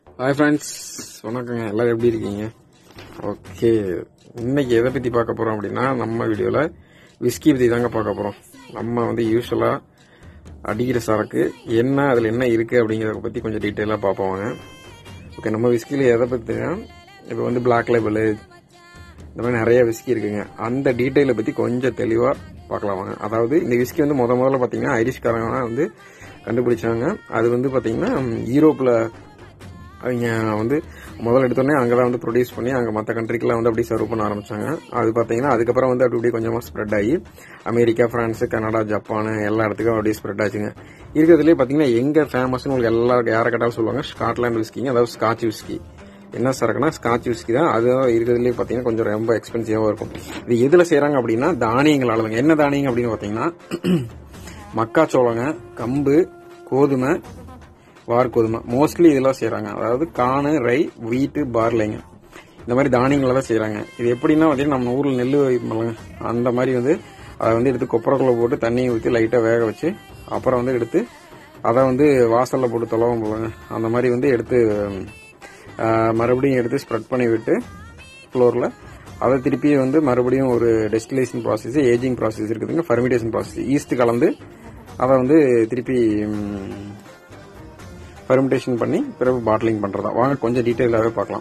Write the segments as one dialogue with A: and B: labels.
A: hi friends வணக்கங்க எல்லாரும் எப்படி இருக்கீங்க ஓகே இன்னைக்கு எதை பற்றி பார்க்க போகிறோம் அப்படின்னா நம்ம வீடியோவில் விஸ்கி பற்றி தாங்க பார்க்க போகிறோம் நம்ம வந்து யூஸ்வலாக அடிக்கிற சரக்கு என்ன அதில் என்ன இருக்குது அப்படிங்கிறத பற்றி கொஞ்சம் டீட்டெயிலாக பார்ப்போம் வாங்க ஓகே நம்ம விஸ்கியில் எதை பற்றினா இப்போ வந்து பிளாக் லேபிள் இந்த மாதிரி நிறைய விஸ்கி இருக்குங்க அந்த டீட்டெயிலை பற்றி கொஞ்சம் தெளிவாக பார்க்கலாம் வாங்க அதாவது இந்த விஸ்கி வந்து முத முதல்ல பார்த்தீங்கன்னா ஐரிஷ்காரங்க வந்து கண்டுபிடிச்சாங்க அது வந்து பார்த்தீங்கன்னா யூரோப்பில் அவங்க வந்து முதல்ல எடுத்தோடனே அங்கே தான் வந்து ப்ரொடியூஸ் பண்ணி அங்கே மற்ற கண்ட்ரிக்கெலாம் வந்து அப்படியே சர்வ் பண்ண ஆரம்பிச்சாங்க அது பார்த்தீங்கன்னா அதுக்கப்புறம் வந்து அப்படி இப்படி கொஞ்சமாக ஸ்ப்ரெட் ஆகி அமெரிக்கா ஃப்ரான்ஸு கனடா ஜப்பான் எல்லா இடத்துக்கும் அப்படியே ஸ்ப்ரெட் ஆச்சுங்க இருக்கிறதுலே பார்த்தீங்கன்னா எங்கே ஃபேமஸ்னு உங்களுக்கு எல்லா யாரை கேட்டாலும் சொல்லுவாங்க ஸ்காட்லாந்து விஸ்கிங்க அதாவது ஸ்காட்ச் விஸ்கி என்ன சரக்குனா ஸ்காட்ச் விஸ்கி தான் அது இருக்கிறதுலே பார்த்தீங்கன்னா கொஞ்சம் ரொம்ப எக்ஸ்பென்சிவாக இருக்கும் இது எதில் செய்கிறாங்க அப்படின்னா தானியங்கள் அளவுங்க என்ன தானியங்க அப்படின்னு பார்த்தீங்கன்னா மக்காச்சோளங்க கம்பு கோதுமை வார்கோதுமை மோஸ்ட்லி இதெல்லாம் செய்கிறாங்க அதாவது காணு ரை வீட்டு பார்லைங்க இந்த மாதிரி தானியங்களை தான் செய்கிறாங்க இது எப்படின்னா வந்து நம்ம ஊரில் நெல் வைப்போம்லங்க அந்த மாதிரி வந்து அதை வந்து எடுத்து கொப்பரைக்குள்ளே போட்டு தண்ணியை ஊற்றி லைட்டாக வேக வச்சு அப்புறம் வந்து எடுத்து அதை வந்து வாசலில் போட்டு தொலவும் போவாங்க அந்த மாதிரி வந்து எடுத்து ஆஹ், மறுபடியும் எடுத்து ஸ்ப்ரெட் பண்ணி விட்டு ஃப்ளோரில் அதை திருப்பி வந்து மறுபடியும் ஒரு டெஸ்டிலேஷன் ப்ராசஸ் ஏஜிங் ப்ராசஸ் இருக்குதுங்க ஃபர்மிடேஷன் ப்ராசஸ் ஈஸ்ட் கலந்து அதை வந்து திருப்பி ஃபெர்மெண்டேஷன் பண்ணி பிறகு பாட்டிலிங் பண்றதா வாங்க கொஞ்சம் டீட்டெயிலாகவே பார்க்கலாம்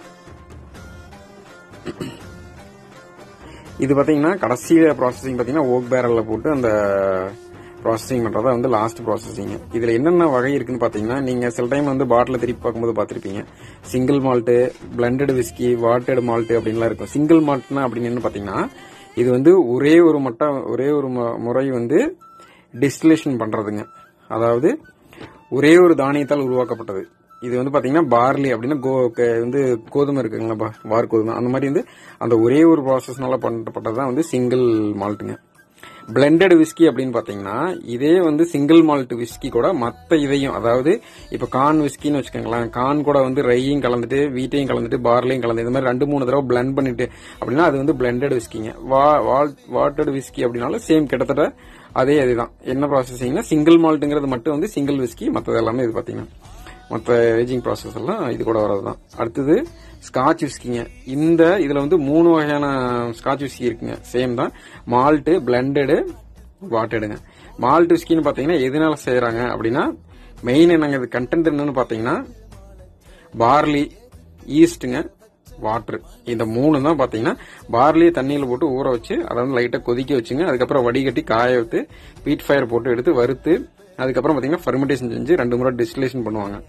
A: இது பார்த்தீங்கன்னா கடைசியில் ப்ராசஸிங் பார்த்தீங்கன்னா ஓக் பேரலில் போட்டு அந்த ப்ராசஸிங் பண்ணுறதா வந்து லாஸ்ட் ப்ராசஸிங் இதில் என்னென்ன வகை இருக்குன்னு பார்த்தீங்கன்னா நீங்கள் சில டைம் வந்து பாட்டில் திருப்பி பார்க்கும்போது பார்த்துருப்பீங்க single malt blended whisky vatted malt அப்படின்லாம் இருக்கும் சிங்கிள் மால்ட்னா அப்படின்னு என்ன பார்த்தீங்கன்னா இது வந்து ஒரே ஒரு மட்டம் ஒரே ஒரு மு- முறை வந்து டிஸ்டிலேஷன் பண்ணுறதுங்க அதாவது ஒரே ஒரு தானியத்தால் உருவாக்கப்பட்டது இது வந்து பாத்தீங்கன்னா பார்லி அப்படின்னா கோ க- வந்து கோதுமை இருக்குங்களா பா- வார் கோதுமை அந்த மாதிரி வந்து அந்த ஒரே ஒரு ப்ராசஸ்னால பண்ணப்பட்டது தான் வந்து சிங்கிள் மால்ட்டுங்க பிளெண்டட் விஸ்கி அப்படின்னு பாத்தீங்கன்னா இதே வந்து சிங்கிள் மால்ட் விஸ்கி கூட மத்த இதையும் அதாவது இப்ப கான் விஸ்கின்னு வச்சுக்கோங்களேன் கான் கூட வந்து ரையும் கலந்துட்டு வீட்டையும் கலந்துட்டு பார்லையும் கலந்து இந்த மாதிரி ரெண்டு மூணு தடவை பிளெண்ட் பண்ணிட்டு அப்படின்னா அது வந்து பிளெண்டட் விஸ்கிங்க வாட்டட் விஸ்கி அப்படின்னாலும் சேம் கிட்டத்தட்ட அதே அதுதான் என்ன ப்ராசஸிங்னா சிங்கிள் மால்ட்டுங்கிறது மட்டும் வந்து சிங்கிள் விஸ்கி மற்றது எல்லாமே இது பாத்தீங்கன்னா மற்ற ஏஜிங் ப்ராசஸ் எல்லாம் இது கூட வரது தான் அடுத்தது ஸ்காட்ச் விஸ்கிங்க இந்த இதுல வந்து மூணு வகையான ஸ்காட்ச் விஸ்கி இருக்குங்க சேம் தான் மால்ட்டு பிளண்டடு வாட்டடுங்க மால்ட் விஸ்கின்னு பாத்தீங்கன்னா எதனால செய்யறாங்க அப்படின்னா மெயின் என்னங்க இது கண்டென்ட் என்னன்னு பாத்தீங்கன்னா பார்லி ஈஸ்ட்டுங்க வாட்டர் இந்த மூணு தான் பாத்தீங்கன்னா பார்லியை தண்ணியில போட்டு ஊற வச்சு அதை வந்து லைட்டா கொதிக்க வச்சுங்க அதுக்கப்புறம் வடிகட்டி காய விட்டு பீட் ஃபயர் போட்டு எடுத்து வறுத்து அதுக்கப்புறம் பாத்தீங்கன்னா ஃபெர்மெண்டேஷன் செஞ்சு ரெண்டு முறை டிஸ்டிலேஷன் பண்ணுவாங்க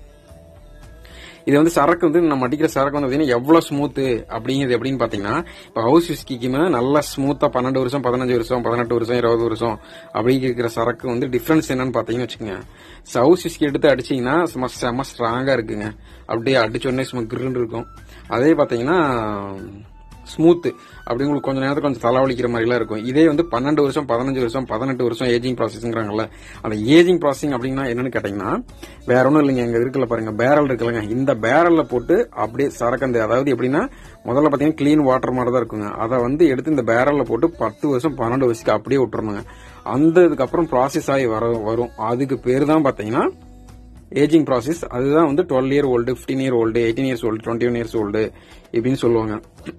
A: இது வந்து சரக்கு வந்து நம்ம அடிக்கிற சரக்கு வந்து பாத்தீங்கன்னா எவ்வளவு ஸ்மூத் அப்படிங்கிறது எப்படின்னு பாத்தீங்கன்னா இப்போ ஹவுஸ் விஸ்கிக்குமே நல்லா ஸ்மூத்தா பன்னெண்டு வருஷம் பதினஞ்சு வருஷம் பதினெட்டு வருஷம் இருபது வருஷம் அப்படி இருக்கிற சரக்கு வந்து டிஃபரன்ஸ் என்னன்னு பாத்தீங்கன்னு வச்சுக்கோங்க ஹவுஸ் விஸ்கி எடுத்து அடிச்சீங்கன்னா சும்மா செம்ம ஸ்ட்ராங்கா இருக்குங்க அப்படியே அடிச்ச உடனே சும்மா கிருன்னு இருக்கும் அதே பாத்தீங்கன்னா ஸ்மூத் அப்படி உங்களுக்கு கொஞ்ச நேரத்துக்கு கொஞ்சம் தலைவலிக்கிற மாதிரிலாம் இருக்கும் இதே வந்து பன்னெண்டு வருஷம் பதினஞ்சு வருஷம் பதினெட்டு வருஷம் ஏஜிங் ப்ராசஸ்ங்கிறாங்கல்ல அந்த ஏஜிங் ப்ராசஸிங் அப்படின்னா என்னன்னு கேட்டீங்கன்னா வேற ஒன்றும் இல்லைங்க எங்க இருக்குல்ல பாருங்க பேரல் இருக்குல்லங்க இந்த பேரல்ல போட்டு அப்படியே சரக்கந்து அதாவது எப்படின்னா முதல்ல பாத்தீங்கன்னா க்ளீன் வாட்டர் மாதிரி தான் இருக்குங்க அதை வந்து எடுத்து இந்த பேரல்ல போட்டு பத்து வருஷம் பன்னெண்டு வருஷத்துக்கு அப்படியே விட்டுறணுங்க அந்த இதுக்கப்புறம் ப்ராசஸ் ஆகி வர வரும் அதுக்கு பேர் தான் பாத்தீங்கன்னா ஏஜிங் ப்ராசஸ் அதுதான் வந்து twelve year old 15 year old eighteen years old twenty one years old இப்படின்னு சொல்லுவாங்க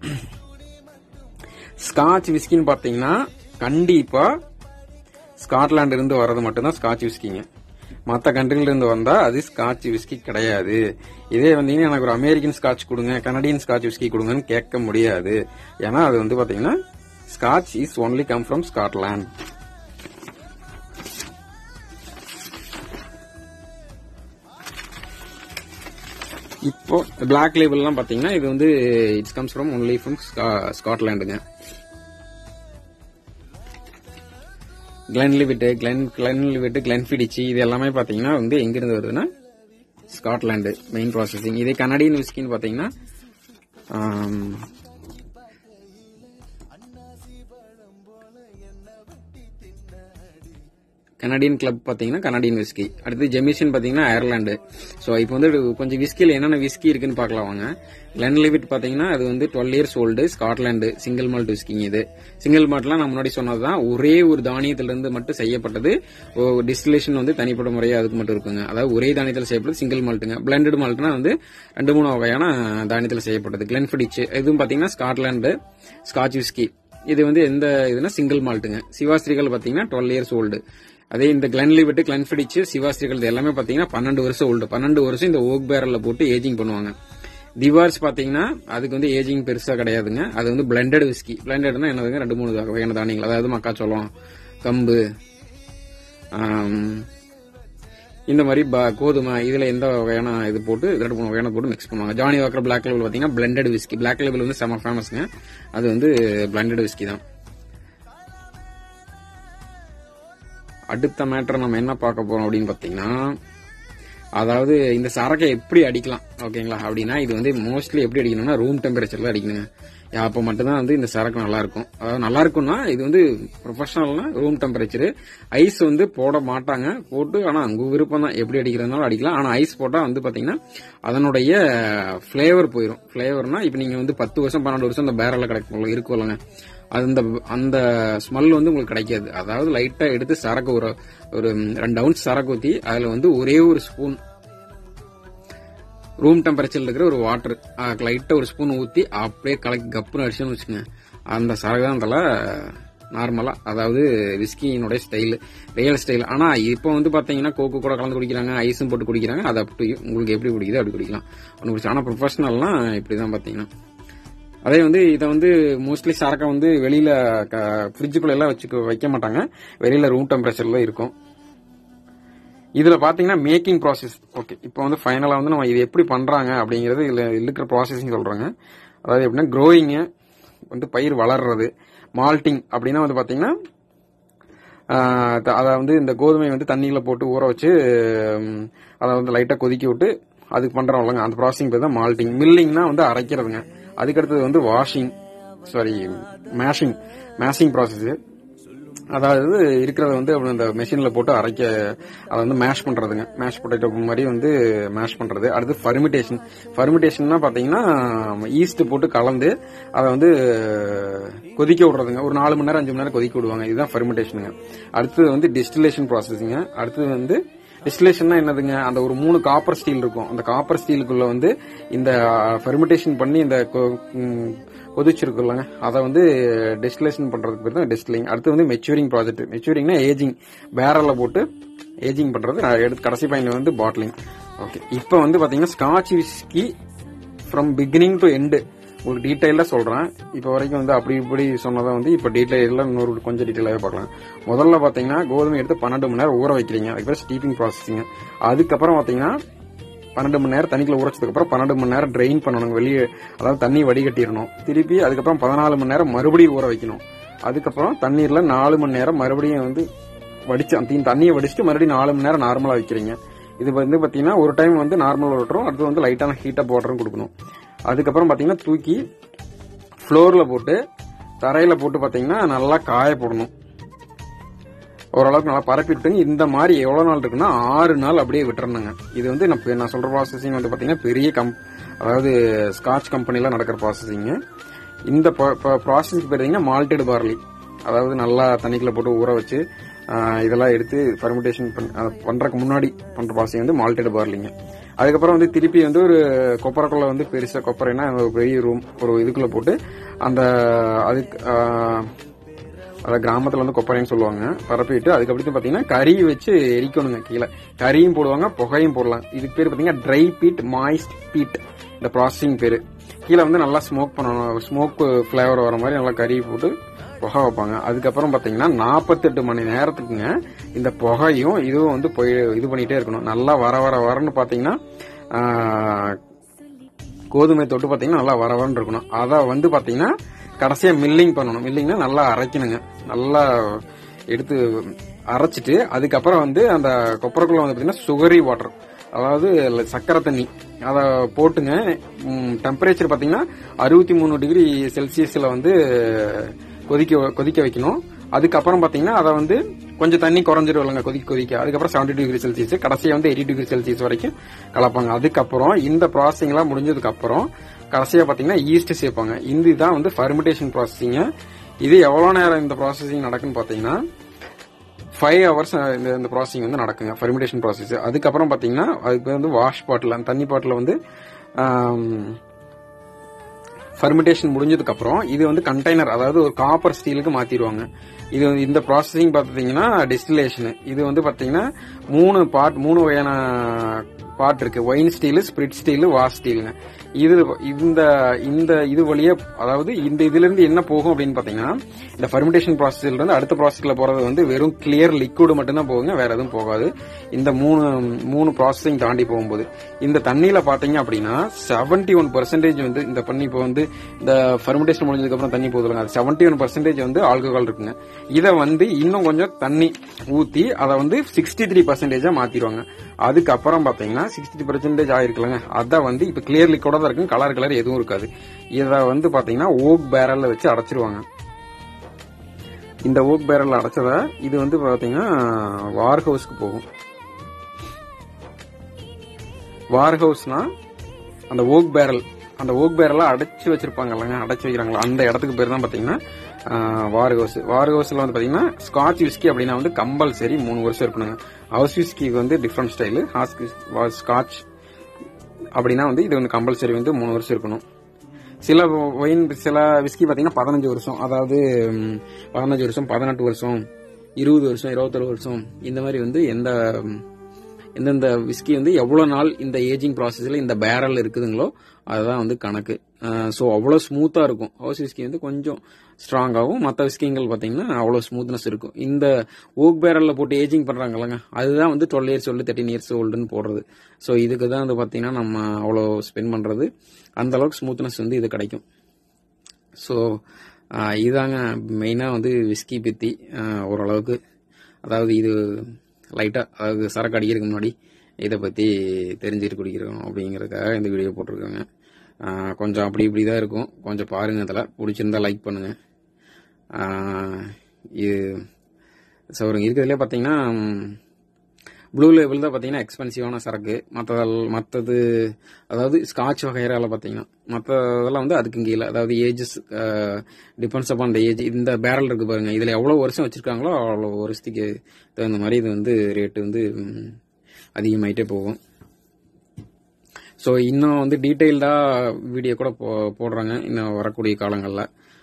A: ஸ்காட்ச் விஸ்கின்னு பாத்தீங்கன்னா கண்டிப்பா ஸ்காட்லாந்து இருந்து வர்றது மட்டும்தான் ஸ்காட்ச் விஸ்கிங்க மற்ற கண்ட்ரில இருந்து வந்தா அது ஸ்காட்ச் விஸ்கி கிடையாது இதே வந்தீங்கன்னா எனக்கு ஒரு அமெரிக்கன் ஸ்காட்ச் கொடுங்க கனடியன் ஸ்காட்ச் விஸ்கி கொடுங்கன்னு கேட்க முடியாது ஏன்னா அது வந்து பாத்தீங்கன்னா Scotch is only come from Scotland இப்போ பிளாக் லேபிள்லாம் பாத்தீங்கன்னா இது வந்து it's comes from only from ஸ்காட்லாண்டுங்க கிளென்லிவிட் கிளென் கிளென்லிவிட் கிளென்ஃபிடிச்சி இது எல்லாமே பாத்தீங்கன்னா வந்து எங்க இருந்து வருதுன்னா ஸ்காட்லாண்டு மெயின் ப்ராசஸிங் இதே கனடியன் விஸ்கின்னு பாத்தீங்கன்னா ஆம், கனடியன் கிளப் பார்த்தீங்கன்னா கனடியன் விஸ்கி அடுத்து ஜெமிஷன் பார்த்தீங்கன்னா அயர்லாண்டு ஸோ இப்போ வந்து கொஞ்சம் விஸ்கியில் என்னென்ன விஸ்கி இருக்குன்னு பார்க்கலாம் வாங்க கிளென்லிவிட் பார்த்தீங்கன்னா அது வந்து twelve years old Scotland single malt விஸ்கிங் இது சிங்கிள் மால்ட்லாம் நான் முன்னாடி சொன்னது தான் ஒரே ஒரு தானியத்திலிருந்து மட்டும் செய்யப்பட்டது டிஸ்டிலேஷன் வந்து தனிப்பட்ட முறையாக அதுக்கு மட்டும் இருக்குங்க அதாவது ஒரே தானியத்தில் செய்யப்பட்டது சிங்கிள் மால்ட்டுங்க பிளண்டட் மால்ட்னா வந்து ரெண்டு மூணு வகையான தானியத்தில் செய்யப்பட்டது கிளென்ஃபிடிச் இதுவும் பார்த்தீங்கன்னா ஸ்காட்லாண்டு ஸ்காட்ச் விஸ்கி இது வந்து எந்த இதுனா சிங்கிள் மால்ட்டுங்க சிவாஸ்திரிகள் பார்த்தீங்கன்னா டுவெல் இயர்ஸ் ஓல்டு அதே இந்த கிளென்லிவிட் கிளென்ஃபிடிச் சிவாஸ்திரிகள் இது எல்லாமே பார்த்தீங்கன்னா பன்னெண்டு வருஷம் ஓல்டு பன்னெண்டு வருஷம் இந்த ஓக் பேரல்ல போட்டு ஏஜிங் பண்ணுவாங்க திவார்ஸ் பாத்தீங்கன்னா அதுக்கு வந்து ஏஜிங் பெருசா கிடையாதுங்க அது வந்து பிளண்டட் விஸ்கி பிளண்டட்னா என்னதுங்க ரெண்டு மூணு வகையான தானியங்கள் அதாவது மக்காச்சோளம் கம்பு ஆம், இந்த மாதிரி ப- கோதுமை இதுல எந்த வகையான இது போட்டு ரெண்டு மூணு வகையான போட்டு மிக்ஸ் பண்ணுவாங்க ஜானி வாக்கர் பிளாக் லேபிள் பாத்தீங்கன்னா பிளண்டட் விஸ்கி பிளாக் லேபிள் வந்து செம ஃபேமஸ்ங்க அது வந்து பிளண்டட் விஸ்கி தான் அடுத்த மேட்டர் நம்ம என்ன பார்க்க போறோம் அப்படின்னு பாத்தீங்கன்னா அதாவது இந்த சரக்கை எப்படி அடிக்கலாம் ஓகேங்களா அப்படின்னா இது வந்து மோஸ்ட்லி எப்படி அடிக்கணும்னா ரூம் டெம்பரேச்சர்ல அடிக்கணுங்க அப்போ மட்டும்தான் வந்து இந்த சரக்கு நல்லா இருக்கும் அதாவது நல்லா இருக்கும்னா இது வந்து ப்ரொஃபஷனல்னா ரூம் டெம்பரேச்சர் ஐஸ் வந்து போட மாட்டாங்க போட்டு ஆனா உங்க விருப்பம் தான் எப்படி அடிக்கிறதுனாலும் அடிக்கலாம் ஆனா ஐஸ் போட்டா வந்து பாத்தீங்கன்னா அதனுடைய ஃபிளேவர் போயிடும் ஃபிளேவர்னா இப்போ நீங்க வந்து பத்து வருஷம் பன்னெண்டு வருஷம் அந்த பேரல்ல கிடைக்கும் இருக்கும்லங்க அந்த அந்த ஸ்மெல் வந்து உங்களுக்கு கிடைக்காது அதாவது லைட்டா எடுத்து சரக்கு ஒரு ஒரு ரெண்டு அவுன்ஸ் சரக்கு ஊத்தி அதுல வந்து ஒரே ஒரு ஸ்பூன் ரூம் டெம்பரேச்சர்ல இருக்கிற ஒரு வாட்டர் லைட்டா ஒரு ஸ்பூன் ஊத்தி அப்படியே கலக்கி கப்புன்னு அடிச்சுன்னு வச்சுங்க அந்த சரக்கு தான் தலை நார்மலா அதாவது விஸ்கியினுடைய ஸ்டைல் ரியல் ஸ்டைல் ஆனா இப்போ வந்து பாத்தீங்கன்னா கோக்கு கூட கலந்து குடிக்கிறாங்க ஐஸும் போட்டு குடிக்கிறாங்க அது அப்படி உங்களுக்கு எப்படி குடிக்குதோ அப்படி குடிக்கலாம் ஒன்றும் பிரச்சனை ஆனா ப்ரொஃபஷனல்னா இப்படிதான் பாத்தீங்கன்னா அதே வந்து இதை வந்து மோஸ்ட்லி சரக்கை வந்து வெளியில ஃப்ரிட்ஜுக்குள்ள எல்லாம் வச்சு வைக்க மாட்டாங்க வெளியில ரூம் டெம்பரேச்சர்ல இருக்கும் இதுல பாத்தீங்கன்னா மேக்கிங் ப்ராசஸ் ஓகே இப்போ வந்து ஃபைனலா வந்து நம்ம இது எப்படி பண்றாங்க அப்படிங்கிறது இதுல இருக்கிற ப்ராசஸிங் சொல்றாங்க அதாவது எப்படின்னா க்ரோயிங் வந்து பயிர் வளர்றது மால்ட்டிங் அப்படின்னா வந்து பாத்தீங்கன்னா ஆஹ் த- அதை வந்து இந்த கோதுமை வந்து தண்ணியில போட்டு ஊற வச்சு ம், அதை வந்து லைட்டா கொதிக்க விட்டு அதுக்கு பண்றோம்லங்க அந்த ப்ராசஸிங் பேர் தான் மால்ட்டிங் மில்லிங்னா வந்து அரைக்கிறதுங்க அதுக்கடுத்தது வந்து washing sorry mashing mashing process அதாவது இருக்கிறத வந்து அப்படி அந்த மெஷின்ல போட்டு அரைக்க அதை வந்து மேஷ் பண்றதுங்க மேஷ் பொட்டேட்டோ மாதிரி வந்து மேஷ் பண்றது அடுத்து ஃபர்மிடேஷன் ஃபர்மிடேஷன்னா பாத்தீங்கன்னா ஈஸ்ட் போட்டு கலந்து அதை வந்து கொதிக்க விடுறதுங்க ஒரு நாலு மணி நேரம் அஞ்சு மணி நேரம் கொதிக்க விடுவாங்க இதுதான் ஃபர்மிடேஷனுங்க அடுத்தது வந்து டிஸ்டிலேஷன் ப்ராசஸிங்க அடுத்தது வந்து டிஸ்டிலேஷன்னா என்னதுங்க அந்த ஒரு மூணு காப்பர் ஸ்டீல் இருக்கும் அந்த காப்பர் ஸ்டீலுக்குள்ள வந்து இந்த ஃபெர்மெண்டேஷன் பண்ணி இந்த கொ- ம், கொதிச்சிருக்குல்லங்க அதை வந்து டெஸ்டிலேஷன் பண்றதுக்கு பேர் தான் டெஸ்டிலிங் அடுத்து வந்து மெச்சூரிங் ப்ராஜெக்ட் மெச்சூரிங்னா ஏஜிங் பேரல்ல போட்டு ஏஜிங் பண்றது நான் எடுத்து கடைசி பாயிண்ட் வந்து பாட்லிங் ஓகே இப்போ வந்து பாத்தீங்கன்னா Scotch whisky from beginning to end உங்களுக்கு டீட்டெயிலாக சொல்றேன் இப்போ வரைக்கும் வந்து அப்படி இப்படி சொன்னதை வந்து இப்போ டீட்டெயிலாக இன்னொரு கொஞ்சம் டீட்டெயிலாகவே பார்க்கலாம் முதல்ல பார்த்தீங்கன்னா கோதுமை எடுத்து பன்னெண்டு மணி நேரம் ஊற வைக்கிறீங்க அதுக்கு பேர் ஸ்டீப்பிங் ப்ராசஸிங் அதுக்கப்புறம் பார்த்தீங்கன்னா பன்னெண்டு மணி நேரம் தண்ணிக்குள்ள ஊறச்சதுக்கு அப்புறம் பன்னெண்டு மணி நேரம் ட்ரெயின் பண்ணணும் வெளியே அதாவது தண்ணி வடிகட்டிடணும் திருப்பி அதுக்கப்புறம் பதினாலு மணி நேரம் மறுபடியும் ஊற வைக்கணும் அதுக்கப்புறம் தண்ணீர்ல நாலு மணி நேரம் மறுபடியும் வந்து வடிச்சு அந்த தீ- தண்ணியை வடிச்சுட்டு மறுபடியும் நாலு மணி நேரம் நார்மலா வைக்கிறீங்க இது வந்து பாத்தீங்கன்னா ஒரு டைம் வந்து நார்மல் வாட்டரும் அடுத்து வந்து லைட்டான ஹீட் அப் வாட்டரும் கொடுக்கணும் அதுக்கப்புறம் பாத்தீங்கன்னா தூக்கி ஃப்ளோர்ல போட்டு தரையில போட்டு பாத்தீங்கன்னா நல்லா காய போடணும் ஓரளவுக்கு நல்லா பரப்பி விட்டுங்க இந்த மாதிரி எவ்வளவு நாள் இருக்குன்னா ஆறு நாள் அப்படியே விட்டுறணுங்க இது வந்து நான் இப்ப நான் சொல்ற ப்ராசஸிங் வந்து பாத்தீங்கன்னா பெரிய கம் அதாவது ஸ்காட்ச் கம்பெனில நடக்கிற ப்ராசஸிங் இந்த ப்ராசஸிங் பார்த்தீங்கன்னா மால்டட் பார்லி அதாவது நல்லா தண்ணிக்குள்ள போட்டு ஊற வச்சு ஆஹ், இதெல்லாம் எடுத்து ஃபர்மெண்டேஷன் பண்றதுக்கு முன்னாடி பண்ற ப்ராசஸிங் வந்து மால்டட் பார்லிங்க அதுக்கப்புறம் வந்து திருப்பி வந்து ஒரு கொப்பரைக்குள்ள வந்து பெருசா கொப்பரைனா ஒரு பெரிய ரூம் ஒரு இதுக்குள்ள போட்டு அந்த அதுக்கு ஆஹ், அதாவது கிராமத்துல வந்து கொப்பரைன்னு சொல்லுவாங்க பரப்பிட்டு அதுக்கப்புறம் பாத்தீங்கன்னா கறி வச்சு எரிக்கணுங்க கீழே கறியும் போடுவாங்க புகையும் போடலாம் இதுக்கு பேர் பாத்தீங்கன்னா ட்ரை பீட் மாய்ஸ்ட் பீட் இந்த ப்ராசஸிங் பேரு கீழே வந்து நல்லா ஸ்மோக் பண்ணணும் ஸ்மோக் ஃபிளேவர் வர மாதிரி நல்லா கறி போட்டு புகை வைப்பாங்க அதுக்கப்புறம் பாத்தீங்கன்னா நாற்பத்தெட்டு மணி நேரத்துக்குங்க இந்த புகையும் இதுவும் வந்து போய் இது பண்ணிட்டே இருக்கணும் நல்லா வர வர வரன்னு பாத்தீங்கன்னா ஆஹ், கோதுமை தொட்டு பாத்தீங்கன்னா நல்லா வர வரன்னு இருக்கணும் அதை வந்து பாத்தீங்கன்னா கடைசியா மில்லிங் பண்ணணும் மில்லிங்னா நல்லா அரைக்கணுங்க நல்லா எடுத்து அரைச்சிட்டு அதுக்கப்புறம் வந்து அந்த கொப்பரைக்குள்ள வந்து பாத்தீங்கன்னா சுகரி வாட்டர் அதாவது ல- சக்கரை தண்ணி அதை போட்டுங்க டெம்பரேச்சர் பாத்தீங்கன்னா அறுபத்தி மூணு டிகிரி செல்சியஸ்ல வந்து கொதிக்க கொதிக்க வைக்கணும் அதுக்கப்புறம் பாத்தீங்கன்னா அதை வந்து கொஞ்சம் தண்ணி குறைஞ்சிரும் இல்லைங்க கொதிக்க கொதிக்க அதுக்கப்புறம் செவன்டி டிகிரி செல்சியஸ் கடைசியா வந்து எயிட்டி டிகிரி செல்சியஸ் வரைக்கும் கலப்பாங்க அதுக்கப்புறம் இந்த ப்ராசஸிங் எல்லாம் முடிஞ்சதுக்கு அப்புறம் கடைசியா பாத்தீங்கன்னா ஈஸ்ட் சேர்ப்பாங்க இந்த இதுதான் வந்து ஃபர்மெண்டேஷன் ப்ராசஸிங் இது எவ்வளவு நேரம் இந்த ப்ராசஸிங் நடக்குன்னு பாத்தீங்கன்னா ஃபைவ் ஹவர்ஸ் இந்த இந்த ப்ராசஸிங் வந்து நடக்குங்க ஃபர்மெண்டேஷன் ப்ராசஸ் அதுக்கப்புறம் பாத்தீங்கன்னா அதுக்கு வந்து வாஷ் பாட்டில் அந்த தண்ணி பாட்டில் வந்து ஃபர்மெண்டேஷன் முடிஞ்சதுக்கு அப்புறம் இது வந்து கண்டெய்னர் அதாவது ஒரு காப்பர் ஸ்டீலுக்கு மாத்திடுவாங்க இது வந்து இந்த ப்ராசஸிங் பார்த்தீங்கன்னா டிஸ்டிலேஷன் இது வந்து பாத்தீங்கன்னா மூணு பார்ட் மூணு வகையான பார்ட் இருக்கு wine still spirit still wash still இது இந்த இந்த இது வழியா அதாவது இந்த இதுல இருந்து என்ன போகும் அப்படின்னு பாத்தீங்கன்னா இந்த ஃபர்மெண்டேஷன் ப்ராசஸ்ல இருந்து அடுத்த ப்ராசஸ்ல போறது வந்து வெறும் கிளியர் லிக்விட் மட்டும்தான் போகுங்க வேற எதுவும் போகாது இந்த மூணு மூணு ப்ராசஸிங் தாண்டி போகும்போது இந்த தண்ணியில பாத்தீங்க அப்படின்னா செவன்டி ஒன் பர்சன்டேஜ் வந்து இந்த பண்ணி இப்போ வந்து இந்த ஃபர்மெண்டேஷன் முடிஞ்சதுக்கு அப்புறம் தண்ணி போதுங்க அது செவன்டி ஒன் பர்சன்டேஜ் வந்து ஆல்கஹால் இருக்குங்க இதை வந்து இன்னும் கொஞ்சம் தண்ணி ஊத்தி அதை வந்து சிக்ஸ்டி த்ரீ பர்சன்டேஜா மாத்திடுவாங்க அதுக்கப்புறம் பாத்தீங்கன்னா சிக்ஸ்டி பர்சன்டேஜ் ஆயிருக்குலங்க அதை வந்து இப்ப கிளியர் லிக்விடா தான் இருக்கும் கலர் கலர் எதுவும் இருக்காது இதை வந்து பாத்தீங்கன்னா ஓக் பேரல்ல வச்சு அடைச்சிருவாங்க இந்த ஓக் பேரல் அடைச்சத இது வந்து பாத்தீங்கன்னா வார் ஹவுஸ்க்கு போகும் வார் ஹவுஸ்னா அந்த ஓக் பேரல் அந்த ஓக் பேரலை அடைச்சு வச்சிருப்பாங்க இல்லைங்க அடைச்சு வைக்கிறாங்களா அந்த இடத்துக்கு பேர் தான் பாத்தீங்கன்னா வார் ஹவுஸ் வார் ஹவுஸ்ல வந்து பாத்தீங்கன்னா ஸ்காட்ச் விஸ்கி அப்படின்னா வந்து கம்பல்சரி மூணு வருஷம் இருக்கணுங்க ஹவுஸ் விஸ்கிக்கு வந்து டிஃப்ரெண்ட் ஸ்டைலு ஸ்காட்ச் அப்படின்னா வந்து இது வந்து கம்பல்சரி வந்து மூணு வருஷம் இருக்கணும் சில ஒயின் சில விஸ்கி பாத்தீங்கன்னா பதினஞ்சு வருஷம் அதாவது ம், பதினஞ்சு வருஷம் பதினெட்டு வருஷம் இருபது வருஷம் இருபத்தொரு வருஷம் இந்த மாதிரி வந்து எந்த ம், எந்தெந்த விஸ்கி வந்து எவ்வளவு நாள் இந்த ஏஜிங் ப்ராசஸ்ல இந்த பேரல் இருக்குதுங்களோ அதுதான் வந்து கணக்கு ஸோ அவ்வளோ ஸ்மூத்தா இருக்கும் ஹவுஸ் விஸ்கி வந்து கொஞ்சம் ஸ்ட்ராங்காகவும் மற்ற விஸ்கிங்கள் பார்த்தீங்கன்னா அவ்வளோ ஸ்மூத்னஸ் இருக்கும் இந்த ஓக் பேரல்ல போட்டு ஏஜிங் பண்றாங்கல்லங்க அதுதான் வந்து twelve years old thirteen years ஓல்டுன்னு போடுறது ஸோ இதுக்கு தான் வந்து பார்த்தீங்கன்னா நம்ம அவ்வளோ ஸ்பெண்ட் பண்றது அந்த அளவுக்கு ஸ்மூத்னஸ் வந்து இது கிடைக்கும் ஸோ இதாங்க மெயினாக வந்து விஸ்கி பற்றி ஓரளவுக்கு அதாவது இது லைட்டாக அதாவது சரக்கு அடிக்கிறதுக்கு முன்னாடி இதை பற்றி தெரிஞ்சுட்டு குடிக்கிறோம் அப்படிங்கிறதுக்காக இந்த வீடியோ போட்டிருக்கோங்க ஆஹ் கொஞ்சம் அப்படி இப்படி தான் இருக்கும் கொஞ்சம் பாருங்க அதில் பிடிச்சிருந்தா லைக் பண்ணுங்க ஆஹ் இது ஸோ இருக்கிறதுலே பார்த்தீங்கன்னா ப்ளூ லேபிள் தான் பார்த்தீங்கன்னா எக்ஸ்பென்சிவான சரக்கு மற்றதல் மற்றது அதாவது ஸ்காட்ச் வகையறால பார்த்தீங்கன்னா மற்றதெல்லாம் வந்து அதுக்கு கீழே அதாவது ages depends upon the age இந்த பேரல் இருக்கு பாருங்க இதில் எவ்வளோ வருஷம் வச்சிருக்காங்களோ அவ்வளோ வருஷத்துக்கு தகுந்த மாதிரி இது வந்து ரேட்டு வந்து ம், அதிகமாயிட்டே போகும் ஸோ இன்னும் வந்து டீட்டெயில்டாக வீடியோ கூட போ போடுறாங்க இன்னும் வரக்கூடிய காலங்களில்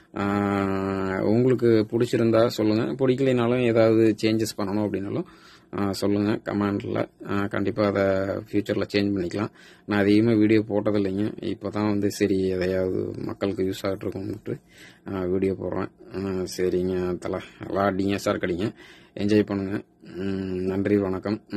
A: உங்களுக்கு பிடிச்சிருந்தா சொல்லுங்கள் பிடிக்கலைனாலும் ஏதாவது சேஞ்சஸ் பண்ணணும் அப்படின்னாலும் ஆஹ் சொல்லுங்க கமெண்ட்ல கண்டிப்பாக அதை ஃபியூச்சரில் சேஞ்ச் பண்ணிக்கலாம் நான் அதிகமாக வீடியோ போட்டதில்லைங்க இப்போ தான் வந்து சரி எதையாவது மக்களுக்கு யூஸ் ஆகிட்டு இருக்கும்னுட்டு வீடியோ போடுறேன் ஆஹ் சரிங்க தலை எல்லாம் அடிங்க சார் கடிங்க என்ஜாய் பண்ணுங்க உம் நன்றி வணக்கம்